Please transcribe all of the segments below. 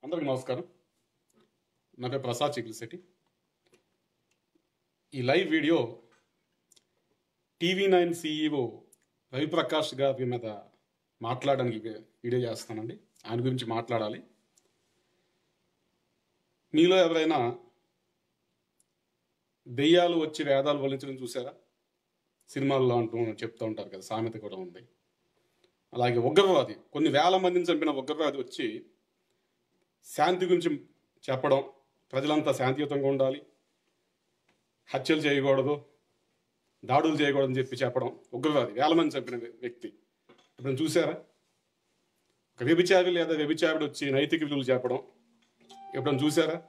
అందరికీ నమస్కారం నా పేరు ప్రసాద్ చికిల్శెట్టి ఈ live video TV nine CEO Raviprakash గారి మీద మాట్లాడడానికి వీ- వీడియో చేస్తానండి ఆయన గురించి మాట్లాడాలి మీలో ఎవరైనా దెయ్యాలు వచ్చి వేదాలు వలించడం చూసారా సినిమాల్లో అంటూ చెప్తూ ఉంటారు కదా సామెత కూడా ఉంది అలాగే ఉగ్రవాది కొన్ని వేల మందిని చంపిన ఉగ్రవాది వచ్చి శాంతి గురించి చెప్పడం ప్రజలంతా శాంతియుతంగా ఉండాలి హత్యలు చేయకూడదు దాడులు చేయకూడదని చెప్పి చెప్పడం ఉగ్రవాది వేల మంది చంపిన వ్య- వ్యక్తి ఇప్పుడు చూసారా ఒక వ్యభిచారి లేదా వ్యభిచారుడు వచ్చి నైతిక విలువలు చెప్పడం ఎప్పుడైనా చూసారా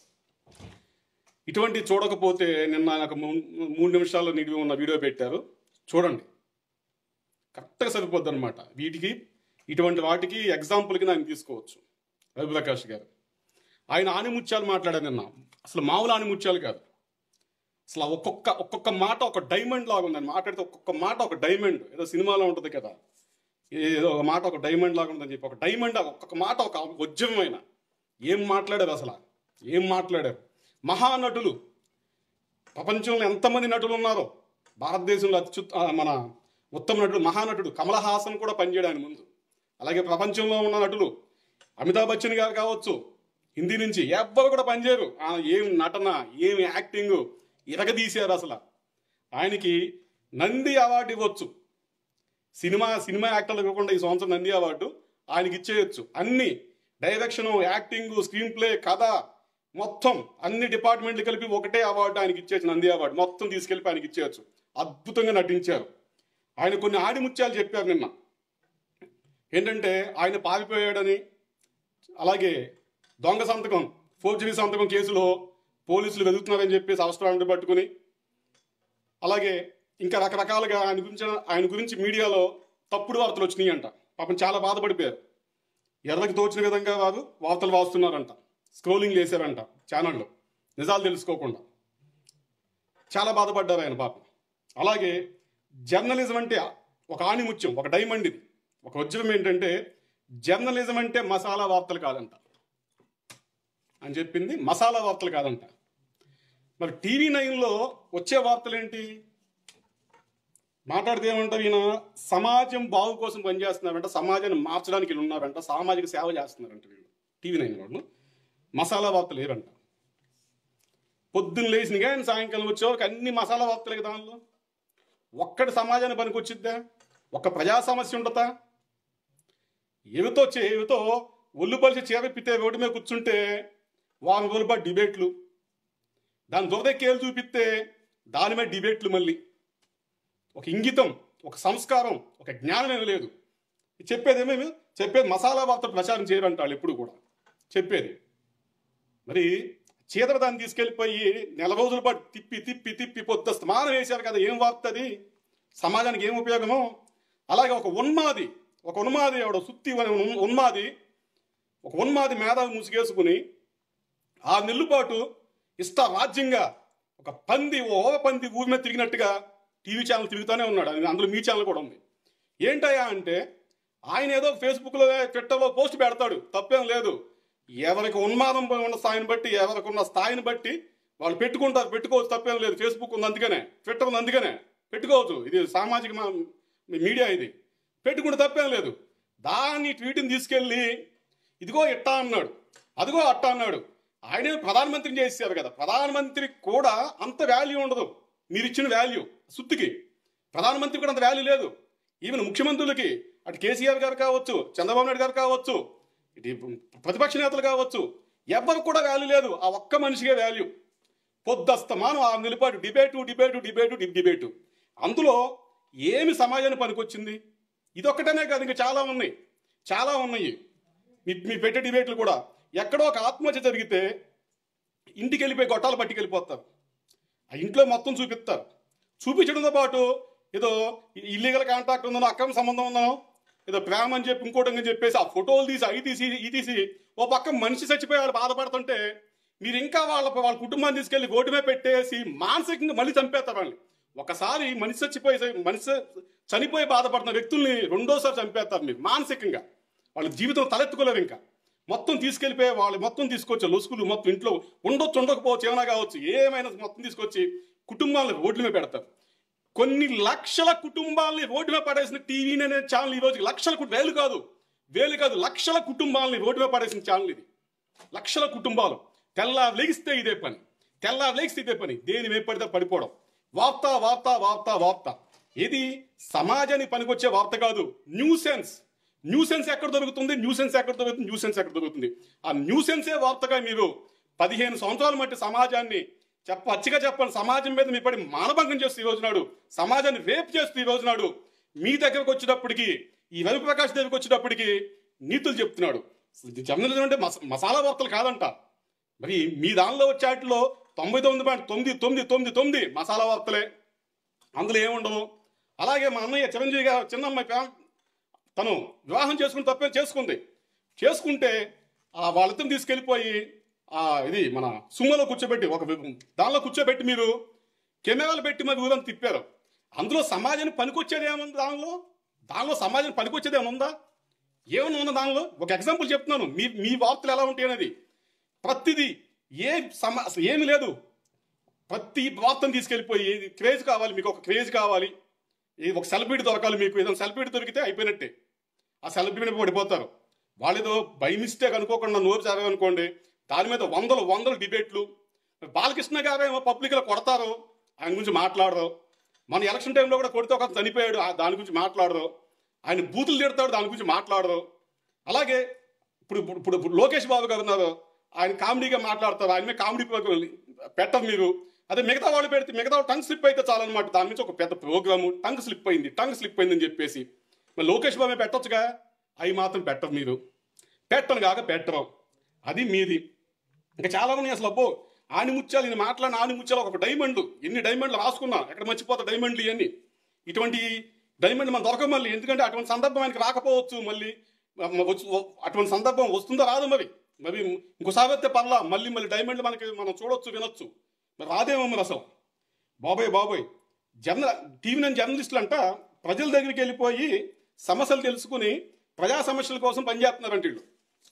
ఇటువంటి చూడకపోతే నిన్న నాకు మూ- మూడు నిమిషాల్లో నిడివి ఉన్న వీడియో పెట్టారు చూడండి కరెక్ట్గా సరిపోద్ది అనమాట వీటికి ఇటువంటి వాటికి ఎగ్జాంపుల్కి నేను తీసుకోవచ్చు రవిప్రకాష్ గారు ఆయన ఆనిముత్యాలు మాట్లాడారు నిన్న అసలు మామూలు ఆనిముత్యాలు కాదు అసలు ఆ ఒక్కొక్క ఒక్కొక్క మాట ఒక డైమండ్ లాగా ఉంది ఆయన మాట్లాడితే ఒక్కొక్క మాట ఒక డైమండ్ ఏదో సినిమాలో ఉంటుంది కదా ఏదో ఒక మాట ఒక డైమండ్ లాగా ఉందని చెప్పి ఒక డైమండ్ ఒక్కొక్క మాట ఒక ఉద్యమమైన ఏం మాట్లాడారు అసలు ఏం మాట్లాడారు మహానటులు ప్రపంచంలో ఎంతమంది నటులు ఉన్నారో భారతదేశంలో అత్యుత్ ఆ, మన ఉత్తమ నటుడు మహానటుడు కమల్ హాసన్ కూడా పనిచేయడానికి ముందు అలాగే ప్రపంచంలో ఉన్న నటులు అమితాబ్ బచ్చన్ గారు కావచ్చు హిందీ నుంచి ఎవ్వరు కూడా పనిచేయరు ఆ, ఏం నటన ఏం యాక్టింగ్ ఇరగదీశారు అసలు ఆయనకి నంది అవార్డు ఇవ్వచ్చు సినిమా సినిమా యాక్టర్లు ఇవ్వకుండా ఈ సంవత్సరం నంది అవార్డు ఆయనకి ఇచ్చేయచ్చు అన్ని డైరెక్షన్ యాక్టింగ్ స్క్రీన్ ప్లే కథ మొత్తం అన్ని డిపార్ట్మెంట్లు కలిపి ఒకటే అవార్డు ఆయనకి ఇచ్చేయచ్చు నంది అవార్డు మొత్తం తీసుకెళ్ళి ఆయనకి ఇచ్చేయచ్చు అద్భుతంగా నటించారు ఆయన కొన్ని ఆడిముత్యాలు చెప్పారు నిన్న ఏంటంటే ఆయన పారిపోయాడని అలాగే దొంగ సంతకం ఫోర్జరీ సంతకం కేసులో పోలీసులు వెతుకుతున్నారని చెప్పేసి అవసరాలను పట్టుకుని అలాగే ఇంకా రకరకాలుగా ఆయన గురించి ఆయన గురించి మీడియాలో తప్పుడు వార్తలు వచ్చినాయి అంట పాపం చాలా బాధపడిపోయారు ఎర్రకి తోచిన విధంగా వారు వార్తలు వాస్తున్నారంట స్క్రోలింగ్ చేశారంట ఛానల్లో నిజాలు తెలుసుకోకుండా చాలా బాధపడ్డారు ఆయన పాపం అలాగే జర్నలిజం అంటే ఒక ఆణిముత్యం ఒక డైమండ్ ఇది ఒక వజ్రం ఏంటంటే జర్నలిజం అంటే మసాలా వార్తలు కాదంట అని చెప్పింది మసాలా వార్తలు కాదంట మరి టీవీ నైన్లో వచ్చే వార్తలు ఏంటి మాట్లాడితే ఏమంటారు ఈయన సమాజం బాగు కోసం పనిచేస్తున్నారంట సమాజాన్ని మార్చడానికి వీళ్ళు ఉన్నారంట సామాజిక సేవ చేస్తున్నారంట వీళ్ళు టీవీ నైన్ వాళ్ళు మసాలా వార్తలు లేరంట పొద్దున్న లేచిన కానీ సాయంకాలం వచ్చేవరకు అన్ని మసాలా వార్తలే కదా దానిలో ఒక్కటి సమాజాన్ని పనికొచ్చిద్దా ఒక్క ప్రజా సమస్య ఉండదా ఏవితో చే- ఏవితో ఒళ్ళు పలిచి చేరపితే రోడ్డు మీద కూర్చుంటే వారం రోజుల పాటు డిబేట్లు దాని దొరదెక్కేలు చూపిస్తే దాని మీద డిబేట్లు మళ్ళీ ఒక ఇంగితం ఒక సంస్కారం ఒక జ్ఞానం ఏమీ లేదు చెప్పేది ఏమేమి చెప్పేది మసాలా వార్త ప్రచారం చేయరంట వాళ్ళు ఎప్పుడు కూడా చెప్పేది మరి చీదర దాన్ని తీసుకెళ్ళిపోయి నెల రోజుల పాటు తిప్పి తిప్పి తిప్పి పొద్దు స్మానం వేశారు కదా ఏం వార్త అది సమాజానికి ఏం ఉపయోగమో అలాగే ఒక ఉన్మాది ఒక ఉన్మాది ఆవిడ సుత్తి అనే ఉన్- ఉన్మాది ఒక ఉన్మాది మేధావి ముసుగేసుకుని ఆ నెల్లు పాటు ఇష్ట రాజ్యంగా ఒక పంది ఓ ఓవ పంది ఊరి మీద తిరిగినట్టుగా టీవీ ఛానల్ తిరుగుతూనే ఉన్నాడు అది అందులో మీ ఛానల్ కూడా ఉంది ఏంటయ్యా అంటే ఆయన ఏదో ఫేస్బుక్లో ట్విట్టర్లో పోస్ట్ పెడతాడు తప్పేం లేదు ఎవరికి ఉన్మాదం ఉన్న స్థాయిని బట్టి ఎవరికి ఉన్న స్థాయిని బట్టి వాళ్ళు పెట్టుకుంటారు పెట్టుకోవచ్చు తప్పేం లేదు ఫేస్బుక్ ఉంది అందుకనే ట్విట్టర్ ఉంది అందుకనే పెట్టుకోవచ్చు ఇది సామాజిక మా- మీడియా ఇది పెట్టుకుంటే తప్పేం లేదు దాన్ని ట్వీట్ని తీసుకెళ్ళి ఇదిగో ఇట్టా అన్నాడు అదిగో అట్టా అన్నాడు ఆయనే ప్రధానమంత్రిని చేశారు కదా ప్రధానమంత్రికి కూడా అంత వాల్యూ ఉండదు మీరు ఇచ్చిన వాల్యూ సుత్తికి ప్రధానమంత్రి కూడా అంత వాల్యూ లేదు ఈవెన్ ముఖ్యమంత్రులకి అటు కేసీఆర్ గారు కావచ్చు చంద్రబాబు నాయుడు గారు కావచ్చు ఇటు ప్రతిపక్ష నేతలు కావచ్చు ఎవరికి కూడా వాల్యూ లేదు ఆ ఒక్క మనిషికే వాల్యూ పొద్దస్తమానం ఆ నిలపాటు డిబేటు డిబేటు డిబేటు డి- డిబేటు అందులో ఏమి సమాజానికి పనికొచ్చింది ఇదొక్కటనే కాదు ఇంకా చాలా ఉన్నాయి చాలా ఉన్నాయి మీ మీ పెట్టే డిబేట్లు కూడా ఎక్కడో ఒక ఆత్మహత్య జరిగితే ఇంటికి వెళ్ళిపోయి గొట్టాలు పట్టుకెళ్ళిపోతారు ఆ ఇంట్లో మొత్తం చూపిస్తారు చూపించడంతో పాటు ఏదో ఇల్లీగల్ కాంటాక్ట్ ఉందనో అక్రమ సంబంధం ఉందనో ఏదో ప్రేమ అని చెప్పి ఇంకోటి అని చెప్పేసి ఆ ఫోటోలు తీసి అవి తీసి ఈ తీసి ఓ పక్క మనిషి చచ్చిపోయి వాళ్ళు బాధపడుతుంటే మీరు ఇంకా వాళ్ళ వాళ్ళ కుటుంబాన్ని తీసుకెళ్లి రోడ్డు మీద పెట్టేసి మానసికంగా మళ్ళీ చంపేస్తారు వాళ్ళని ఒకసారి మనిషి చచ్చిపోయి మనిషి చనిపోయి బాధపడుతున్న వ్యక్తుల్ని రెండోసారి చంపేస్తారు మీరు మానసికంగా వాళ్ళ జీవితం తలెత్తుకోలేరు ఇంకా మొత్తం తీసుకెళ్ళిపోయి వాళ్ళు మొత్తం తీసుకొచ్చి లొసుకులు మొత్తం ఇంట్లో ఉండొచ్చు ఉండకపోవచ్చు ఏమైనా కావచ్చు ఏమైనా మొత్తం తీసుకొచ్చి కుటుంబాలను రోడ్ల మీద పెడతారు కొన్ని లక్షల కుటుంబాలని రోడ్డు మీద పడేసిన టీవీ అనే ఛానల్ ఈ రోజు లక్షల కు- వేలు కాదు వేలు కాదు లక్షల కుటుంబాలని రోడ్డు మీద పడేసిన ఛానల్ ఇది లక్షల కుటుంబాలు తెల్లారు లెగిస్తే ఇదే పని తెల్లారు లెగిస్తే ఇదే పని దేని మీద పడితే పడిపోవడం వార్త వార్త వార్త వార్త ఇది సమాజానికి పనికొచ్చే వార్త కాదు న్యూసెన్స్ న్యూసెన్స్ ఎక్కడ దొరుకుతుంది న్యూసెన్స్ ఎక్కడ దొరుకుతుంది న్యూసెన్స్ ఎక్కడ దొరుకుతుంది ఆ న్యూసెన్సే వార్తగా మీరు పదిహేను సంవత్సరాల మట్టి సమాజాన్ని చెప్ప అచ్చిగా చెప్పండి సమాజం మీద మీ పడి మానభంగం చేస్తూ ఈ రోజు నాడు సమాజాన్ని రేపు చేస్తూ ఈ రోజు నాడు మీ దగ్గరకు వచ్చేటప్పటికి ఈ రవి ప్రకాష్ దగ్గరకు వచ్చేటప్పటికి నీతులు చెప్తున్నాడు ఇది జర్నలిజం అంటే మస మసాలా వార్తలు కాదంట మరి మీ దానిలో వచ్చేటిలో తొంభై తొమ్మిది పాయింట్ తొమ్మిది తొమ్మిది తొమ్మిది తొమ్మిది మసాలా వార్తలే అందులో ఏముండదు అలాగే మా అన్నయ్య చిరంజీవి గారు చిన్న అమ్మాయి ఫ్యామ్ తను వివాహం చేసుకుని తప్పే చేసుకుంది చేసుకుంటే ఆ వాళ్ళిద్దరిని తీసుకెళ్ళిపోయి ఆ ఇది మన సుమ్మలో కూర్చోబెట్టి ఒక వి- దానిలో కూర్చోబెట్టి మీరు కెమెరాలు పెట్టి మరి ఊరంతా తిప్పారు అందులో సమాజానికి పనికొచ్చేది ఏముంది దానిలో దానిలో సమాజానికి పనికొచ్చేది ఏమైనా ఉందా ఏమైనా ఉందా దానిలో ఒక ఎగ్జాంపుల్ చెప్తున్నాను మీ మీ వార్తలు ఎలా ఉంటాయి అనేది ప్రతిదీ ఏ సమ అసలు ఏమి లేదు ప్రతి వార్తను తీసుకెళ్ళిపోయి ఇది క్రేజ్ కావాలి మీకు ఒక క్రేజ్ కావాలి ఇది ఒక సెలబ్రిటీ దొరకాలి మీకు ఏదైనా సెలబ్రిటీ దొరికితే అయిపోయినట్టే ఆ సెలబ్రిటీ పడిపోతారు వాళ్ళేదో బై మిస్టేక్ అనుకోకుండా నోరు చదవనుకోండి దాని మీద వందలు వందలు డిబేట్లు బాలకృష్ణ గారు ఏమో పబ్లిక్లో కొడతారు ఆయన గురించి మాట్లాడరు మన ఎలక్షన్ టైంలో కూడా కొడితే ఒక చనిపోయాడు ఆ దాని గురించి మాట్లాడరు ఆయన బూతులు తిడతాడు దాని గురించి మాట్లాడరు అలాగే ఇప్పుడు ఇప్పుడు ఇప్పుడు ఇప్పుడు లోకేష్ బాబు గారు ఉన్నారు ఆయన కామెడీగా మాట్లాడతారు ఆయన మీద కామెడీ ప్రోగ్రాం పెట్టరు మీరు అదే మిగతా వాళ్ళు పెడితే మిగతా టంగ్ స్లిప్ అయితే చాలన్నమాట దాని నుంచి ఒక పెద్ద ప్రోగ్రాము టంగ్ స్లిప్ అయింది టంగ్ స్లిప్ అయిందని చెప్పేసి మరి లోకేష్ బాబు పెట్టొచ్చుగా అవి మాత్రం పెట్టరు మీరు పెట్టను కాక పెట్టరు అది మీది ఇంకా చాలా ఉన్నాయి అసలు అబ్బో ఆని ముత్యాలు నేను మాట్లాడిన ఆని ముత్యాలు ఒక డైమండ్ ఎన్ని డైమండ్లు రాసుకున్నా ఎక్కడ మర్చిపోతా డైమండ్లు ఇవన్నీ ఇటువంటి డైమండ్ మనం దొరకం మళ్ళీ ఎందుకంటే అటువంటి సందర్భం ఆయనకి రాకపోవచ్చు మళ్ళీ మ- వచ్చి- అటువంటి సందర్భం వస్తుందో రాదు మరి మరి ఇంకోసారి వస్తే పర్లా మళ్ళీ మళ్ళీ డైమండ్ మనకి మనం చూడొచ్చు వినొచ్చు మరి రాదేమో మరి అసలు బాబోయ్ బాబోయ్ జర్న టీవీ నైన్ జర్నలిస్టులు అంట ప్రజల దగ్గరికి వెళ్ళిపోయి సమస్యలు తెలుసుకుని ప్రజా సమస్యల కోసం పనిచేస్తున్నారంట వీళ్ళు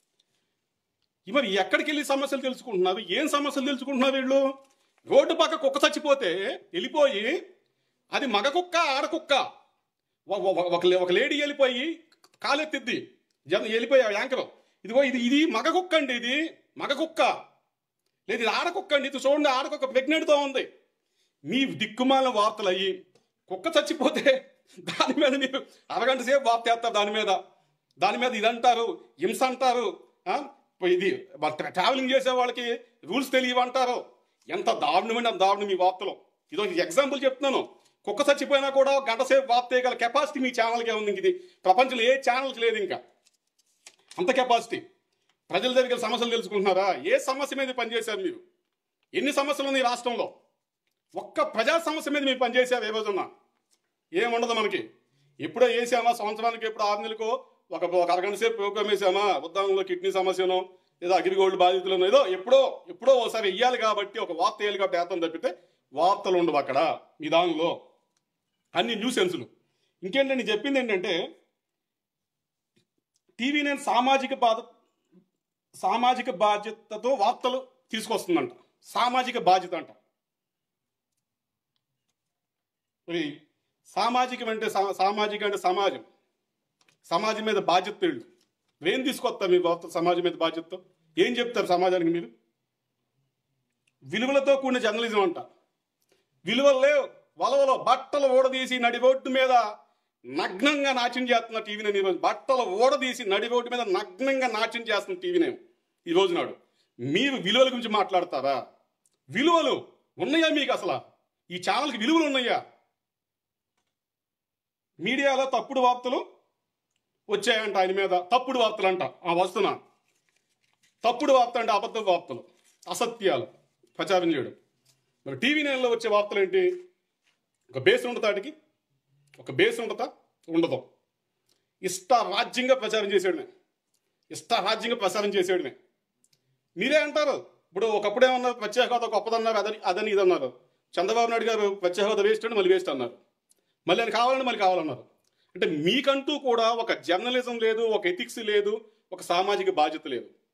ఈ మరి ఎక్కడికి వెళ్ళి సమస్యలు తెలుసుకుంటున్నారు ఏం సమస్యలు తెలుసుకుంటున్నారు వీళ్ళు రోడ్డు పక్క కుక్క చచ్చిపోతే వెళ్ళిపోయి అది మగ కుక్క ఆడ కుక్క ఒక- ఒక- ఒక ఒక లేడీ వెళ్ళిపోయి కాలెత్తిద్ది జన వెళ్ళిపోయి యాంకర్ ఇదిగో ఇది ఇది మగ కుక్క అండి ఇది మగ కుక్క లేదు ఇది ఆడ కుక్క అండి ఇది చూడండి ఆడ కుక్క ప్రెగ్నెంట్తో ఉంది మీ దిక్కుమాల వార్తలు అయ్యి కుక్క చచ్చిపోతే దాని మీద మీరు అరగంట సేపు వార్త చేస్తారు దాని మీద దాని మీద ఇది అంటారు హింస అంటారు ఆ? ఇది ట్రా- ట్రావెలింగ్ చేసే వాళ్ళకి రూల్స్ తెలియవంటారు ఎంత దారుణమైన దారుణం మీ వార్తలు ఇదో ఎగ్జాంపుల్ చెప్తున్నాను కుక్క చచ్చిపోయినా కూడా గంట సేపు వార్త చేయగల కెపాసిటీ మీ ఛానల్కే ఉంది ఇంక ఇది ప్రపంచంలో ఏ ఛానల్కి లేదు ఇంకా అంత కెపాసిటీ ప్రజల దగ్గర సమస్యలు తెలుసుకుంటున్నారా ఏ సమస్య మీద పనిచేశారు మీరు ఎన్ని సమస్యలు ఉన్నాయి ఈ రాష్ట్రంలో ఒక్క ప్రజా సమస్య మీద మీరు పనిచేసారు ఏ రోజున్నా ఏముండదు మనకి ఎప్పుడో వేసామా సంవత్సరానికి ఎప్పుడు ఆరు నెలలకు ఒక ఒక అరగంట సేపు ప్రోగ్రామ్ వేసామా ఉద్దానంలో కిడ్నీ సమస్యను ఏదో అగ్రిగోల్డ్ బాధితులను ఏదో ఎప్పుడో ఎప్పుడో ఒకసారి వెయ్యాలి కాబట్టి ఒక వార్త వేయాలి కాబట్టి వేస్తాం తప్పితే వార్తలు ఉండవు అక్కడ మీ దానిలో అన్ని న్యూసెన్సులు ఇంకేంటంటే నేను చెప్పింది ఏంటంటే టీవీ నేను సామాజిక బాధ సామాజిక బాధ్యతతో వార్తలు తీసుకొస్తుందంట సామాజిక బాధ్యత అంట మరి సామాజికం అంటే సా- సామాజిక అంటే సమాజం సమాజం మీద బాధ్యత వీళ్ళు ఏం తీసుకొస్తారు మీ వార్త సమాజం మీద బాధ్యతతో ఏం చెప్తారు సమాజానికి మీరు విలువలతో కూడిన జర్నలిజం అంట విలువలు లేవు వలవలో బట్టలు ఊడదీసి నడి రోడ్డు మీద నగ్నంగా నాట్యం చేస్తున్న టీవీ నేను ఈరోజు బట్టలు ఊడదీసి నడి రోడ్డు మీద నగ్నంగా నాట్యం చేస్తున్న టీవీ నేను ఈ రోజు నాడు మీరు విలువల గురించి మాట్లాడతారా విలువలు ఉన్నాయా మీకు అసలు ఈ ఛానల్కి విలువలు ఉన్నాయా మీడియాలో తప్పుడు వార్తలు వచ్చాయంట ఆయన మీద తప్పుడు వార్తలు అంట ఆ వస్తున్నా తప్పుడు వార్త అంటే అబద్ధ వార్తలు అసత్యాలు ప్రచారం చేయడం మరి టీవీ నైన్లో వచ్చే వార్తలు ఏంటి ఒక బేస్ ఉండదా వాటికి ఒక బేస్ ఉండదా ఉండదు ఇష్ట రాజ్యంగా ప్రచారం చేసేయడమే ఇష్ట రాజ్యంగా ప్రచారం చేసేయడమే మీరే అంటారు ఇప్పుడు ఒకప్పుడు ఏమన్నారు ప్రత్యేక హోదా గొప్పదన్నారు అదని అదని ఇది అన్నారు చంద్రబాబు నాయుడు గారు ప్రత్యేక హోదా వేస్ట్ అంటే మళ్ళీ వేస్ట్ అన్నారు మళ్ళీ ఆయన కావాలని మళ్ళీ కావాలన్నారు అంటే మీకంటూ కూడా ఒక జర్నలిజం లేదు ఒక ఎథిక్స్ లేదు ఒక సామాజిక బాధ్యత లేదు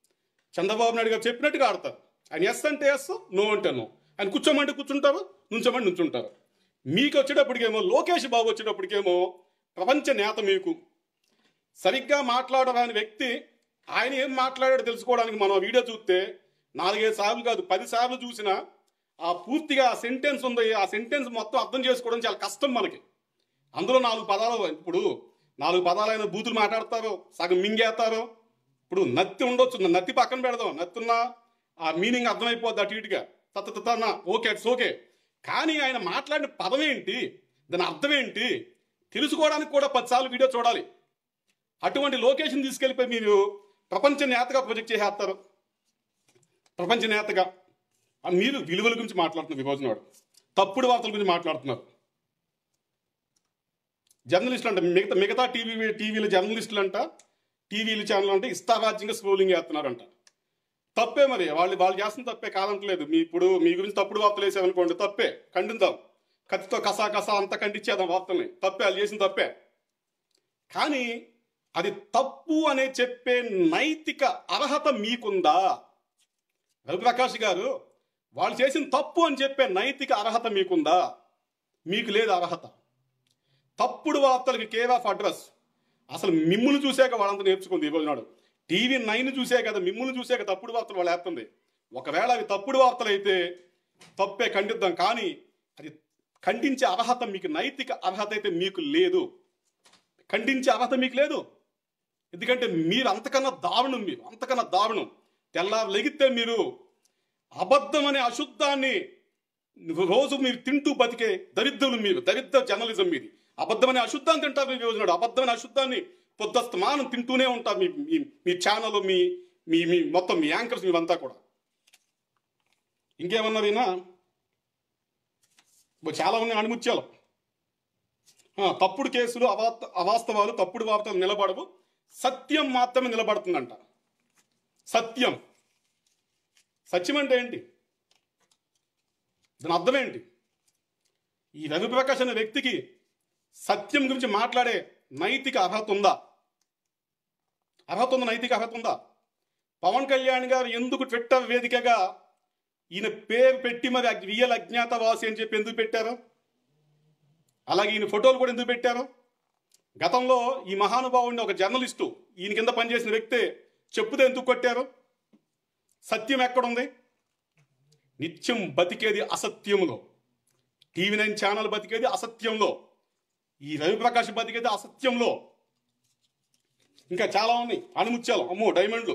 చంద్రబాబు నాయుడు గారు చెప్పినట్టుగా ఆడతారు ఆయన ఎస్ అంటే ఎస్ నో అంటే నో ఆయన కూర్చోమంటే కూర్చుంటారు నుంచోమంటే నుంచుంటారు మీకు వచ్చేటప్పటికేమో లోకేష్ బాబు వచ్చేటప్పటికేమో ప్రపంచ నేత మీకు సరిగ్గా మాట్లాడరాని వ్యక్తి ఆయన ఏం మాట్లాడాడో తెలుసుకోవడానికి మనం ఆ వీడియో చూస్తే నాలుగైదు సార్లు కాదు పది సార్లు చూసినా ఆ పూర్తిగా ఆ సెంటెన్స్ ఉంది ఆ సెంటెన్స్ మొత్తం అర్థం చేసుకోవడం చాలా కష్టం మనకి అందులో నాలుగు పదాలు ఇప్పుడు నాలుగు పదాలైన బూతులు మాట్లాడతారు సగం మింగేస్తారు ఇప్పుడు నత్తి ఉండొచ్చు నత్తి పక్కన పెడదాం నత్తున్నా ఆ మీనింగ్ అర్థమైపోద్ది అటు ఇటుగా తత్తన్న ఓకే ఇట్స్ ఓకే కానీ ఆయన మాట్లాడిన పదం ఏంటి దాని అర్థం ఏంటి తెలుసుకోవడానికి కూడా పదిసార్లు వీడియో చూడాలి అటువంటి లొకేషన్ తీసుకెళ్ళిపోయి మీరు ప్రపంచ నేతగా ప్రొజెక్ట్ చేసేస్తారు ప్రపంచ నేతగా ఆ మీరు విలువల గురించి మాట్లాడుతున్నారు ఈ రోజున వాడు తప్పుడు వార్తల గురించి మాట్లాడుతున్నారు జర్నలిస్టులు అంట మిగతా మిగతా టీవీ టీవీల జర్నలిస్టులు అంట టీవీల ఛానల్ అంటే ఇష్టారాజ్యంగా స్క్రోలింగ్ చేస్తున్నారంట తప్పే మరి వాళ్ళు వాళ్ళు చేస్తున్న తప్పే కాదంటలేదు మీ ఇప్పుడు మీ గురించి తప్పుడు వార్తలు వేసామనుకోండి తప్పే ఖండిద్దాం కత్తితో కసా కసా అంతా ఖండించేద్దాం వార్తల్ని తప్పే వాళ్ళు చేసిన తప్పే కానీ అది తప్పు అనే చెప్పే నైతిక అర్హత మీకుందా రవిప్రకాష్ గారు వాళ్ళు చేసిన తప్పు అని చెప్పే నైతిక అర్హత మీకుందా మీకు లేదు అర్హత తప్పుడు వార్తలకి కేర్ ఆఫ్ అడ్రస్ అసలు మిమ్ములు చూసాక వాళ్ళంతా నేర్చుకుంది ఈ రోజునాడు టీవీ నైన్ చూసే కదా మిమ్ములు చూసాక తప్పుడు వార్తలు వాళ్ళు వేస్తుంది ఒకవేళ అవి తప్పుడు వార్తలు అయితే తప్పే ఖండిద్దాం కానీ అది ఖండించే అర్హత మీకు నైతిక అర్హత అయితే మీకు లేదు ఖండించే అర్హత మీకు లేదు ఎందుకంటే మీరు అంతకన్నా దారుణం మీరు అంతకన్నా దారుణం తెల్లారు లెగితే మీరు అబద్ధం అనే అశుద్ధాన్ని రోజు మీరు తింటూ బతికే దరిద్రులు మీరు దరిద్ర జర్నలిజం మీది అబద్ధమనే అశుద్ధాన్ని తింటారు మీరు రోజునాడు అబద్ధమైన అశుద్ధాన్ని పొద్దుస్తమానం తింటూనే ఉంటారు మీ మీ- మీ ఛానల్ మీ మీ మీ మొత్తం మీ యాంకర్స్ మీరంతా కూడా ఇంకేమన్నారు ఈయన ఓ చాలా ఉన్నాయి అణిముత్యాలు ఆ, తప్పుడు కేసులు అవాస్త అవాస్తవాలు తప్పుడు వార్తలు నిలబడవు సత్యం మాత్రమే నిలబడుతుందంట సత్యం సత్యం అంటే ఏంటి దాని అర్థం ఏంటి ఈ రవిప్రకాష్ అనే వ్యక్తికి సత్యం గురించి మాట్లాడే నైతిక అర్హత ఉందా అర్హత ఉందా నైతిక అర్హత ఉందా పవన్ కళ్యాణ్ గారు ఎందుకు ట్విట్టర్ వేదికగా ఈయన పేరు పెట్టి మరి అగ్- రియల్ అజ్ఞాతవాసి అని చెప్పి ఎందుకు పెట్టారు అలాగే ఈయన ఫోటోలు కూడా ఎందుకు పెట్టారు గతంలో ఈ మహానుభావుడిని ఒక జర్నలిస్టు ఈయన కింద పనిచేసిన వ్యక్తే చెప్పుతే ఎందుకు కొట్టారు సత్యం ఎక్కడుంది నిత్యం బతికేది అసత్యంలో టీవీ నైన్ ఛానల్ బతికేది అసత్యంలో ఈ రవిప్రకాష్ బతికేది అసత్యంలో ఇంకా చాలా ఉన్నాయి అణుముత్యాలు అమ్మో డైమండ్లు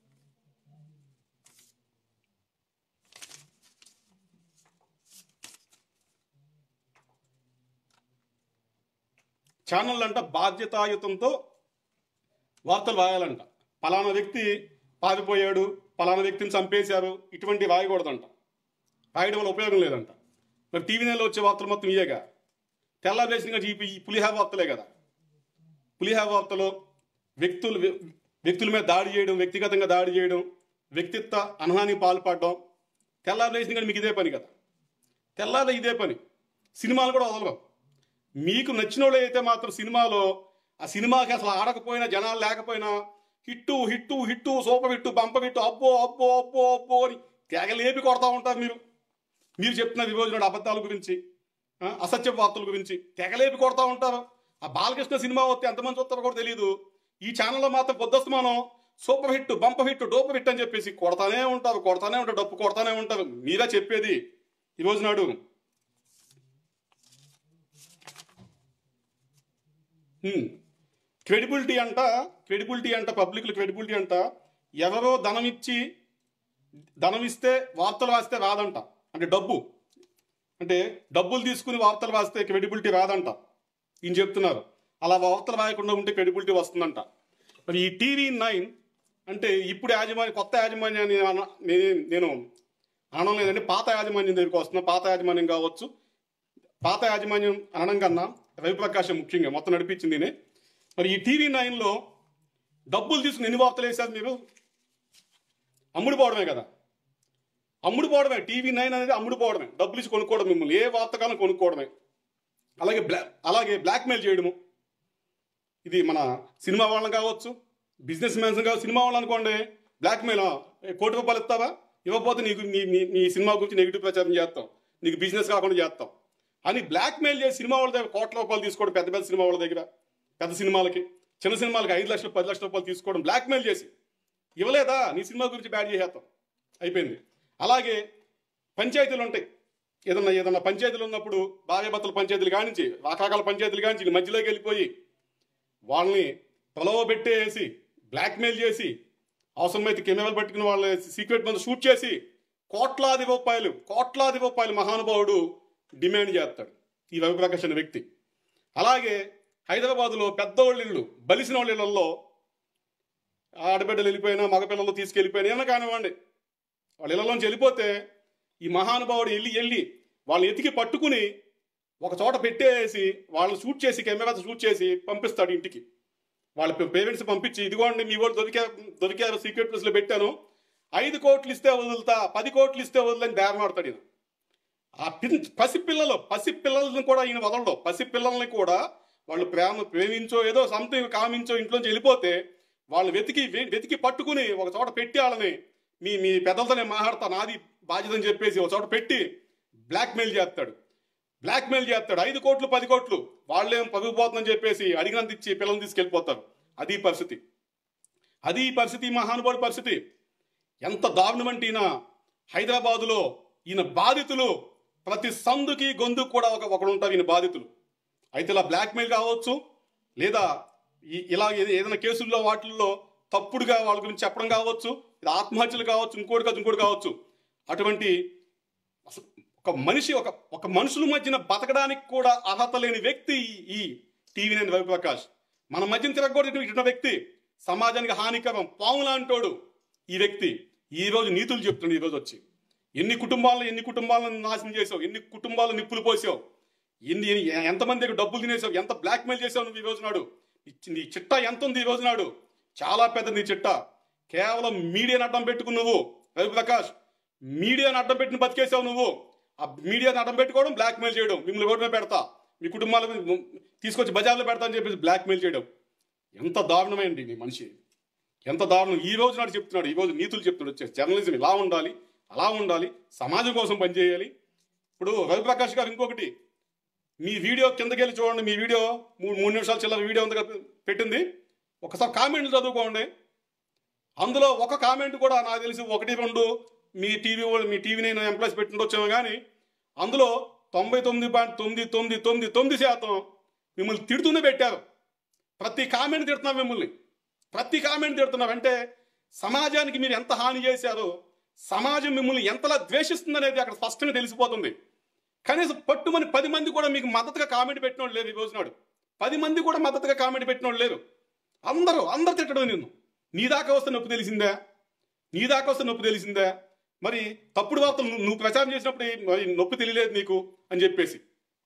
ఛానల్ అంట బాధ్యతాయుతంతో వార్తలు రాయాలంట పలానా వ్యక్తి పారిపోయాడు పలానా వ్యక్తిని చంపేశారు ఇటువంటి రాయకూడదంట రాయడం వల్ల ఉపయోగం లేదంట మరి టీవీ నెలలో వచ్చే వార్తలు మొత్తం ఇయ్యేగా తెల్లారేసిన ఈ పులిహార వార్తలే కదా పులిహార వార్తలో వ్యక్తులు వ్యక్తుల మీద దాడి చేయడం వ్యక్తిగతంగా దాడి చేయడం వ్యక్తిత్వ అనహానికి పాల్పడడం తెల్లారేసిన కానీ మీకు ఇదే పని కదా తెల్లారి ఇదే పని సినిమాలు కూడా వదలవు మీకు నచ్చిన వాళ్ళు అయితే మాత్రం సినిమాలో ఆ సినిమాకి అసలు ఆడకపోయినా జనాలు లేకపోయినా hit hit hit super hit bumper hit అబ్బో అబ్బో అబ్బో అబ్బో అని తెగలేపి కొడతా ఉంటారు మీరు మీరు చెప్తున్న విభజన అబద్ధాల గురించి ఆ, అసత్య వార్తల గురించి తెగలేపి కొడతా ఉంటారు ఆ బాలకృష్ణ సినిమా వస్తే ఎంతమంది చూస్తారో కూడా తెలియదు ఈ ఛానల్లో మాత్రం పొద్దుస్తమానం super hit bumper hit duper hit అని చెప్పేసి కొడతానే ఉంటారు కొడతానే ఉంటారు డప్పు కొడతానే ఉంటారు మీరా చెప్పేది ఈ రోజు నాడు క్రెడిబిలిటీ అంట క్రెడిబిలిటీ అంట పబ్లిక్ క్రెడిబిలిటీ అంట ఎవరో ధనం ఇచ్చి ధనం ఇస్తే వార్తలు రాస్తే రాదంట అంటే డబ్బు అంటే డబ్బులు తీసుకుని వార్తలు రాస్తే క్రెడిబిలిటీ రాదంట ఈయన చెప్తున్నారు అలా వార్తలు రాయకుండా ఉంటే క్రెడిబిలిటీ వస్తుందంట మరి ఈ టీవీ నైన్ అంటే ఇప్పుడు యాజమాన్యం కొత్త యాజమాన్యాన్ని అన- నే- నేను అనడం లేదంటే పాత యాజమాన్యం దగ్గరికి వస్తున్నా పాత యాజమాన్యం కావచ్చు పాత యాజమాన్యం అనడం కన్నా రవిప్రకాశం ముఖ్యంగా మొత్తం నడిపించింది ఈయనే. మరి ఈ టీవీ నైన్లో డబ్బులు తీసుకుని ఎన్ని వార్తలు వేశారు మీరు అమ్ముడు పోవడమే కదా అమ్ముడు పోవడమే టీవీ నైన్ అనేది అమ్ముడు పోవడమే డబ్బులు ఇచ్చి కొనుక్కోవడం మిమ్మల్ని ఏ వార్తకాలను కొనుక్కోవడమే అలాగే బ్లా అలాగే బ్లాక్మెయిల్ చేయడము ఇది మన సినిమా వాళ్ళని కావచ్చు బిజినెస్ మ్యాన్స్ కావచ్చు సినిమా వాళ్ళు అనుకోండి బ్లాక్మెయిల్ ఏ, కోటి రూపాయలు ఇస్తావా ఇవ్వకపోతే నీకు నీ నీ- నీ సినిమా గురించి నెగిటివ్ ప్రచారం చేస్తాం నీకు బిజినెస్ కాకుండా చేస్తాం అని బ్లాక్మెయిల్ చేసి సినిమా వాళ్ళ దగ్గర కోట్ల రూపాయలు తీసుకోవడం పెద్ద పెద్ద సినిమా వాళ్ళ దగ్గర పెద్ద సినిమాలకి చిన్న సినిమాలకి ఐదు లక్షలు పది లక్షల రూపాయలు తీసుకోవడం బ్లాక్మెయిల్ చేసి ఇవ్వలేదా నీ సినిమా గురించి బ్యాడ్ చేసేస్తాం అయిపోయింది అలాగే పంచాయతీలు ఉంటాయి ఏదన్నా ఏదన్నా పంచాయతీలు ఉన్నప్పుడు భార్యాభర్తల పంచాయతీలు కానించి రకరకాల పంచాయతీలు కానించి వీళ్ళు మధ్యలోకి వెళ్ళిపోయి వాళ్ళని ప్రలోభ పెట్టేసి బ్లాక్మెయిల్ చేసి అవసరమైతే కెమెరాలు పట్టుకుని వాళ్ళ సీక్రెట్ మంది షూట్ చేసి కోట్లాది రూపాయలు కోట్లాది రూపాయలు మహానుభావుడు డిమాండ్ చేస్తాడు ఈ రవిప్రకాష్ అనే వ్యక్తి అలాగే హైదరాబాదులో పెద్దోళ్ళ ఇళ్ళు బలిసిన వాళ్ళ ఇళ్లలో ఆడబిడ్డలు వెళ్ళిపోయినా మగపిల్లలు తీసుకెళ్ళిపోయినా ఏమన్నా కానివ్వండి వాళ్ళ ఇళ్లలోంచి వెళ్ళిపోతే ఈ మహానుభావుడు వెళ్ళి వెళ్ళి వాళ్ళని ఎతికి పట్టుకుని ఒక చోట పెట్టేసి వాళ్ళని షూట్ చేసి కెమెరాతో షూట్ చేసి పంపిస్తాడు ఇంటికి వాళ్ళ పేరెంట్స్ పంపించి ఇదిగోండి మీ వాళ్ళు దొరికా దొరికారు సీక్రెట్ ప్లేస్లో పెట్టాను ఐదు కోట్లు ఇస్తే వదులుతా పది కోట్లు ఇస్తే వదులని బేరమాడతాడు ఈయన ఆ పిన్ పసిపిల్లలు పసిపిల్లలను కూడా ఈయన వదలడు పసిపిల్లల్ని కూడా వాళ్ళు ప్రేమ ప్రేమించో ఏదో సంథింగ్ కామించో ఇంట్లోంచి వెళ్ళిపోతే వాళ్ళు వెతికి వె- వెతికి పట్టుకుని ఒక చోట పెట్టి వాళ్ళని మీ మీ పెద్దలతో నేను మాట్లాడతా నాది బాధ్యత అని చెప్పేసి ఒక చోట పెట్టి బ్లాక్మెయిల్ చేస్తాడు బ్లాక్మెయిల్ చేస్తాడు ఐదు కోట్లు పది కోట్లు వాళ్ళేం పగిలిపోతుందని చెప్పేసి అడిగినంత ఇచ్చి పిల్లల్ని తీసుకెళ్ళిపోతారు అది పరిస్థితి అది ఈ పరిస్థితి ఈ మహానుభావుడి పరిస్థితి ఎంత దారుణం అంటే ఈయన హైదరాబాదులో ఈయన బాధితులు ప్రతి సందుకి గొంతుకు కూడా ఒక ఒకడు ఉంటారు ఈయన బాధితులు అయితే ఇలా బ్లాక్మెయిల్ కావచ్చు లేదా ఈ- ఇలా ఏ- ఏదైనా కేసుల్లో వాటిల్లో తప్పుడుగా వాళ్ళ గురించి చెప్పడం కావచ్చు ఇది ఆత్మహత్యలు కావచ్చు ఇంకోటి కావచ్చు ఇంకోటి కావచ్చు అటువంటి అసలు ఒక మనిషి ఒక ఒక మనుషుల మధ్యన బతకడానికి కూడా అర్హత లేని వ్యక్తి ఈ- ఈ టీవీ నేను రవిప్రకాష్ మన మధ్యన తిరగకూడదు ఇటున్న వ్యక్తి సమాజానికి హానికరం పాము లాంటోడు ఈ వ్యక్తి ఈ రోజు నీతులు చెప్తున్నాడు ఈ రోజు వచ్చి ఎన్ని కుటుంబాలను ఎన్ని కుటుంబాలను నాశనం చేసావు ఎన్ని కుటుంబాలు నిప్పులు పోసావు ఎన్ని ఎన్ని- ఎంతమంది దగ్గర డబ్బులు తినేసావు ఎంత బ్లాక్మెయిల్ చేసావు నువ్వు ఈ రోజు నాడు ఇచ్చి- నీ చిట్టా ఎంత ఉంది ఈ రోజు నాడు చాలా పెద్ద నీ చిట్టా కేవలం మీడియాని అడ్డం పెట్టుకుని నువ్వు రవిప్రకాష్ మీడియాని అడ్డం పెట్టిన బతికేసావు నువ్వు ఆ మీడియాని అడ్డం పెట్టుకోవడం బ్లాక్మెయిల్ చేయడం మిమ్మల్ని రోడ్డు మీద పెడతా మీ కుటుంబాలను తీసుకొచ్చి బజార్లో పెడతా అని చెప్పేసి బ్లాక్మెయిల్ చేయడం ఎంత దారుణమైంది నీ మనిషి ఎంత దారుణం ఈ రోజు నాడు చెప్తున్నాడు ఈ రోజు నీతులు చెప్తున్నాడు వచ్చేసి జర్నలిజం ఇలా ఉండాలి అలా ఉండాలి సమాజం కోసం పనిచేయాలి ఇప్పుడు రవిప్రకాష్ గారు ఇంకొకటి మీ వీడియో కిందకి వెళ్ళి చూడండి మీ వీడియో మూడు మూడు నిమిషాలు చిల్లర వీడియో ఉంది కదా పెట్టింది ఒకసారి కామెంట్లు చదువుకోండి అందులో ఒక కామెంట్ కూడా నాకు తెలిసి ఒకటి రెండు మీ టీవీ వాళ్ళు మీ టీవీ నేను ఎంప్లాయీస్ పెట్టిండొచ్చాము కానీ అందులో తొంభై తొమ్మిది పాయింట్ తొమ్మిది తొమ్మిది తొమ్మిది తొమ్మిది శాతం మిమ్మల్ని తిడుతూనే పెట్టారు ప్రతి కామెంట్ తిడుతున్నాం మిమ్మల్ని ప్రతి కామెంట్ తిడుతున్నాం అంటే సమాజానికి మీరు ఎంత హాని చేశారో సమాజం మిమ్మల్ని ఎంతలా ద్వేషిస్తుందనేది అక్కడ స్పష్టంగా తెలిసిపోతుంది కనీసం పట్టుమని పది మంది కూడా మీకు మద్దతుగా కామెంట్ పెట్టినోడు లేరు ఈ రోజు నాడు పది మంది కూడా మద్దతుగా కామెంట్ పెట్టినోడు లేరు అందరూ అందరు తిట్టడం నిన్ను నీ దాకా వస్తే నొప్పి తెలిసిందా నీ దాకా వస్తే నొప్పి తెలిసిందా మరి తప్పుడు వార్తలు నువ్వు- నువ్వు ప్రచారం చేసినప్పుడు ఈ- మరి నొప్పి తెలియలేదు నీకు అని చెప్పేసి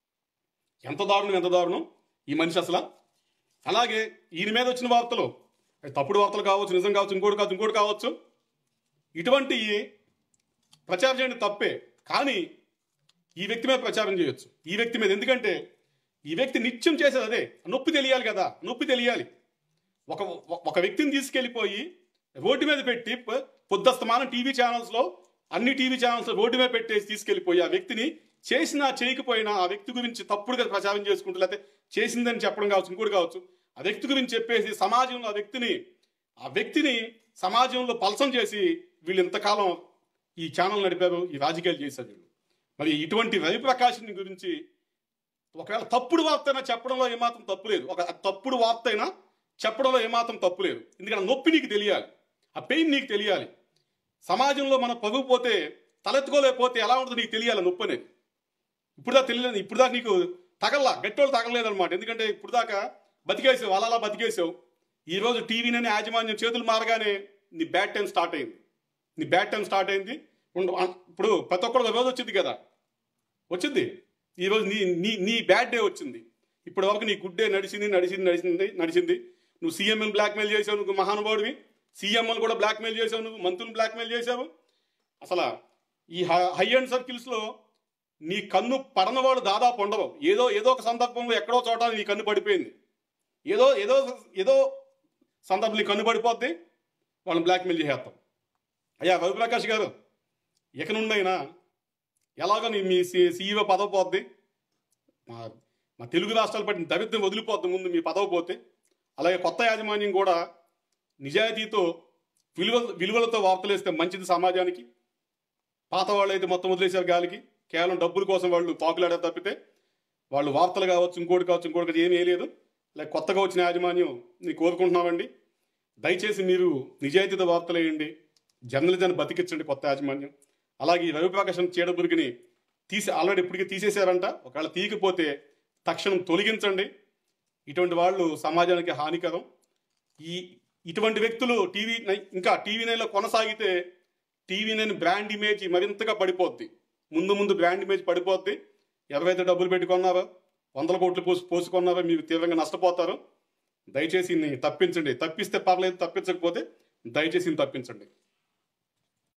ఎంత దారుణం ఎంత దారుణం ఈ మనిషి అసలు అలాగే ఈయన మీద వచ్చిన వార్తలు అవి తప్పుడు వార్తలు కావచ్చు నిజం కావచ్చు ఇంకోటి కావచ్చు ఇంకోటి కావచ్చు ఇటువంటి ప్రచారం చేయడం తప్పే కానీ ఈ వ్యక్తి మీద ప్రచారం చేయొచ్చు ఈ వ్యక్తి మీద ఎందుకంటే ఈ వ్యక్తి నిత్యం చేసేది అదే నొప్పి తెలియాలి కదా నొప్పి తెలియాలి ఒక ఒక వ్యక్తిని తీసుకెళ్ళిపోయి రోడ్డు మీద పెట్టి ప- పొద్దస్తమానం టీవీ ఛానల్స్లో అన్ని టీవీ ఛానల్స్ రోడ్డు మీద పెట్టేసి తీసుకెళ్ళిపోయి ఆ వ్యక్తిని చేసినా చేయకపోయినా ఆ వ్యక్తి గురించి తప్పుడుగా ప్రచారం చేసుకుంటూ లేకపోతే చేసిందని చెప్పడం కావచ్చు ఇంకోటి కావచ్చు ఆ వ్యక్తి గురించి చెప్పేసి సమాజంలో ఆ వ్యక్తిని ఆ వ్యక్తిని సమాజంలో పలసం చేసి వీళ్ళు ఇంతకాలం ఈ ఛానల్ నడిపారు ఈ రాజకీయాలు చేశారు వీళ్ళు మరి ఇటువంటి రవిప్రకాష్ని గురించి ఒకవేళ తప్పుడు వార్త అయినా చెప్పడంలో ఏమాత్రం తప్పు లేదు ఒక తప్పుడు వార్త అయినా చెప్పడంలో ఏమాత్రం తప్పు లేదు ఎందుకంటే ఆ నొప్పి నీకు తెలియాలి ఆ పెయిన్ నీకు తెలియాలి సమాజంలో మనం పగుపోతే తలెత్తుకోలేకపోతే ఎలా ఉంటుందో నీకు తెలియాలి నొప్పి అనేది ఇప్పుడు దాకా తెలియలేదు ఇప్పుడు దాకా నీకు తగల్లా గట్టోళ్ళు తగలలేదు అనమాట ఎందుకంటే ఇప్పుడు దాకా బతికేసావు అలా అలా బతికేసావు ఈ రోజు టీవీనని యాజమాన్యం చేతులు మారగానే నీ బ్యాడ్ టైం స్టార్ట్ అయింది నీ బ్యాడ్ టైం స్టార్ట్ అయింది ఉండు- ఇప్పుడు ప్రతి ఒక్కరు రోజు వచ్చింది కదా వచ్చింది ఈరోజు నీ నీ నీ బ్యాడ్ డే వచ్చింది ఇప్పటి వరకు నీ గుడ్ డే నడిచింది నడిచింది నడిచింది నడిచింది నువ్వు సీఎంఎల్ బ్లాక్మెయిల్ చేసావు నువ్వు మహానుభావుడివి సీఎంఎల్ కూడా బ్లాక్మెయిల్ చేసావు నువ్వు మంత్రులు బ్లాక్మెయిల్ చేసావు అసలు ఈ హై అండ్ సర్కిల్స్లో నీ కన్ను పడన వాళ్ళు దాదాపు ఉండవు ఏదో ఏదో ఒక సందర్భంలో ఎక్కడో చోట నీ కన్ను పడిపోయింది ఏదో ఏదో ఏదో సందర్భం నీ కన్ను పడిపోద్ది వాళ్ళని బ్లాక్మెయిల్ చేసేస్తాం అయ్యా రవిప్రకాష్ గారు ఇక నుండైనా ఎలాగో నీ- మీ సి- సీఈఓ పదవి పోద్ది మా మా తెలుగు రాష్ట్రాలు పట్టిన దరిద్రం వదిలిపోద్ది ముందు మీ పదవి పోతే అలాగే కొత్త యాజమాన్యం కూడా నిజాయితీతో విలువ విలువలతో వార్తలు వేస్తే మంచిది సమాజానికి పాత వాళ్ళు అయితే మొత్తం వదిలేశారు గాలికి కేవలం డబ్బుల కోసం వాళ్ళు పాకులాడారు తప్పితే వాళ్ళు వార్తలు కావచ్చు ఇంకోటి కావచ్చు ఇంకోటి కావచ్చు ఏమీ లేదు లేక కొత్తగా వచ్చిన యాజమాన్యం నీ కోరుకుంటున్నామండి దయచేసి మీరు నిజాయితీతో వార్తలు వేయండి జర్నలిజాన్ని బతికించండి కొత్త యాజమాన్యం అలాగే ఈ రవిప్రకాశం చీడబురిగిని తీసి ఆల్రెడీ ఇప్పటికే తీసేశారంట ఒకవేళ తీయకపోతే తక్షణం తొలగించండి ఇటువంటి వాళ్ళు సమాజానికి హానికరం ఈ ఇటువంటి వ్యక్తులు టీవీ నై- ఇంకా టీవీ నైన్లో కొనసాగితే టీవీ నైన్ బ్రాండ్ ఇమేజ్ మరింతగా పడిపోద్ది ముందు ముందు బ్రాండ్ ఇమేజ్ పడిపోద్ది ఎవరైతే డబ్బులు పెట్టుకున్నారో వందల కోట్లు పోసి పోసుకున్నారో మీరు తీవ్రంగా నష్టపోతారు దయచేసి ఇన్ని తప్పించండి తప్పిస్తే పర్లేదు తప్పించకపోతే దయచేసి ఇన్ని తప్పించండి